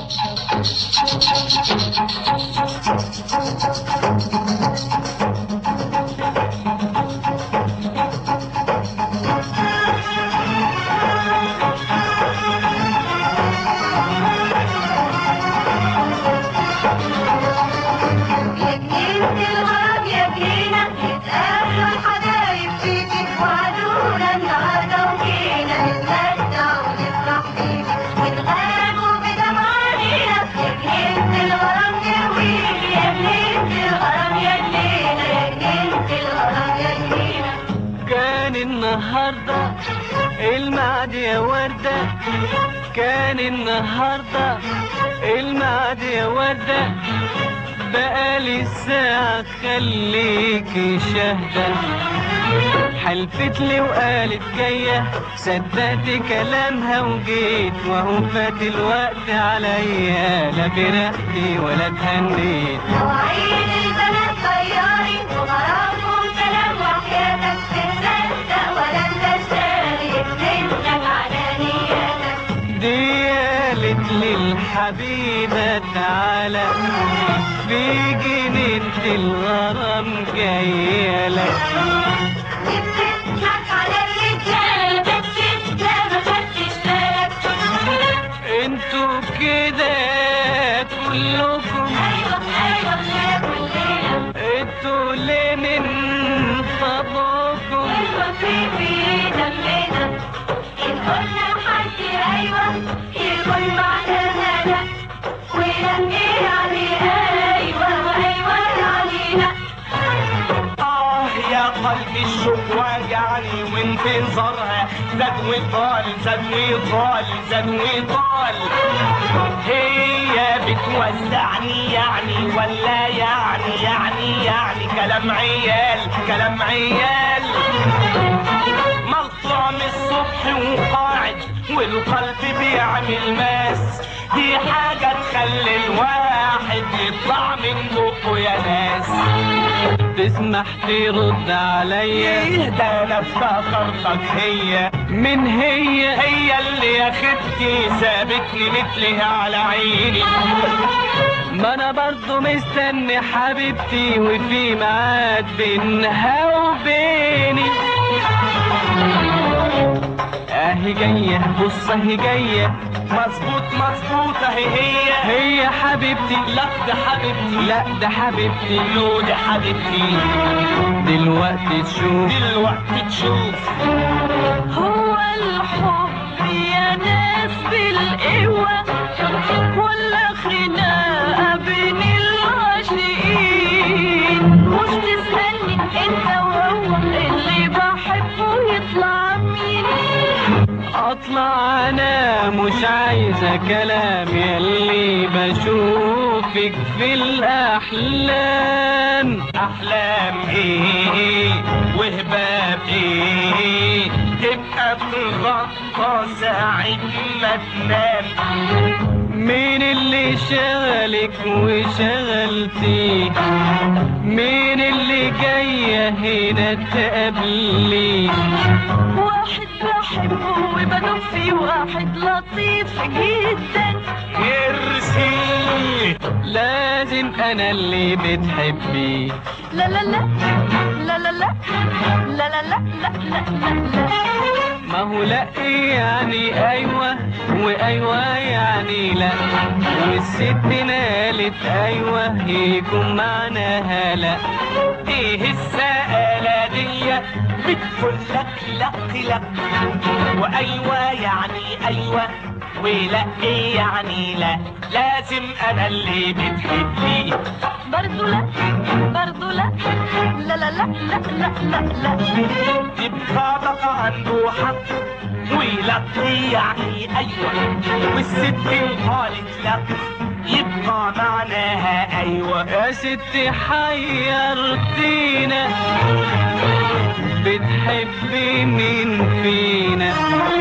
يا جنينة الغرام يا جنينة نتقابلوا الحبايب فيكي وعدونا النهارده وجينا نتمتع ونفرح بيكي ونغابوا بدمع عينينا يا جنينة الغرام جرويلي يا جنينة الغرام يا جنينة يا جنينة الغرام يا جنينة كان النهاردة الميعاد يا وردة كان النهاردة الميعاد يا وردة بقالي ساعة خليكي شاهدة حلفت لي وقالت جاية صدقت كلامها وجيت وهو فات الوقت عليا لا فرحتي ولا اتهنيت مواعيد البنات طياري وغرامهم سلام وحياتك تصدق ولا انت شاري منك على نياتك دي قالت لي الحبيبة تعالى في جنينة الغرام جاية لك بتضحك على الرجالة بس لا ما خدتش بالك انتوا كده كلكم ايوه ايوه يا كلنا انتوا ليه من فضلكم ايوه في في دمنا ان قلنا حد ايوه يكون معناها لا ولا ايه يعني ايوه وايوه يعني لا آه يا قلبي الشوق وجعني وانتظارها زاد وطال زاد وطال زاد وطال هي بتوزعني يعني ولا يعني يعني يعني كلام عيال كلام عيال مقطوع من الصبح وقاعد والقلب بيعمل ماس دي حاجة تخلي الواحد يطلع من بقه يا ناس تسمح ترد عليا ايه ده انا افتكرتك هي من هي هي اللي يا خدتي سابتني مثلها على عيني ما انا برضو مستني حبيبتي وفي ميعاد بينها وبيني اهي جاية بص اهي جاية مظبوط مظبوط اهي هي هي حبيبتي لا ده حبيبتي لا ده حبيبتي لو ده حبيبتي دلوقتي تشوف دلوقتي تشوف هو الحب يا ناس بالقوة ولا خناقة بين العاشقين مش تسألني انت وهو اللي بحبه يطلع مين اطلع انا مش عايزة كلام يلي بشوفك في الاحلام احلام ايه وهباب ايه تبقى تغطى ساعة ما تنام مين اللي شغلك وشغلتي مين اللي جاية هنا تقابلي واحد بحبه وبدوب فيه واحد لطيف جدا ارسي لازم انا اللي بتحبي لا لا لا لا لا لا لا لا لا لا لا لا ما هو لا يعني ايوه وايوه يعني لا والست نالت ايوه يكون معناها لا ايه السآلة دي بتقول لك لا لا وايوه يعني ايوه ولا ايه يعني لا لازم انا اللي بتحبيه برضو لا برضو لا لا لا لا لا لا لا لا يبقى بقى عنده حق ويلقي يعني ايوه والست قالت لك يبقى معناها ايوه يا ستي حيرتينا بتحبي مين فينا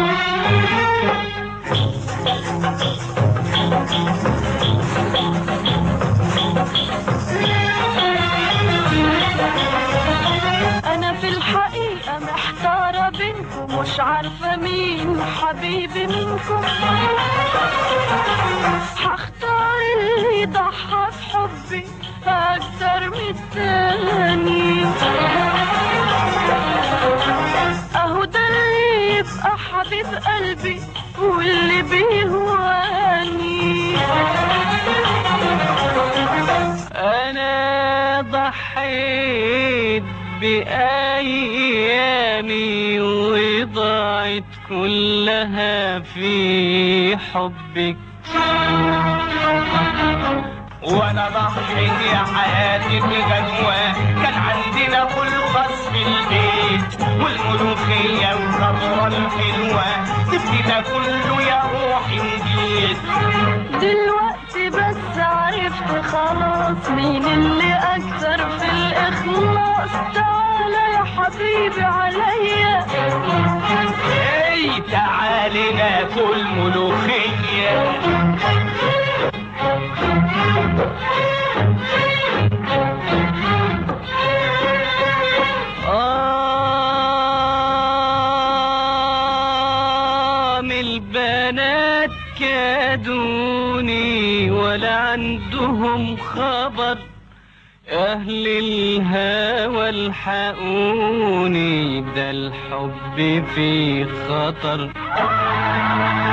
انا في الحقيقة محتارة بينكم مش عارفة مين حبيبي منكم هختار قلبي واللي بيهواني انا ضحيت بايامي وضاعت كلها في حبك وانا ضحيت يا حياتي بغنوة كان عندنا خلقص في البيت والملوخية والخضرة الحلوة تبكي ده كله يا روحي وجيت دلوقتي بس عرفت خلاص مين اللي اكتر في الاخلاص تعالى يا حبيبي عليا اي تعالي ناكل ملوخية آم البنات كادوني ولا عندهم خبر أهل الهوى الحقوني ده الحب في خطر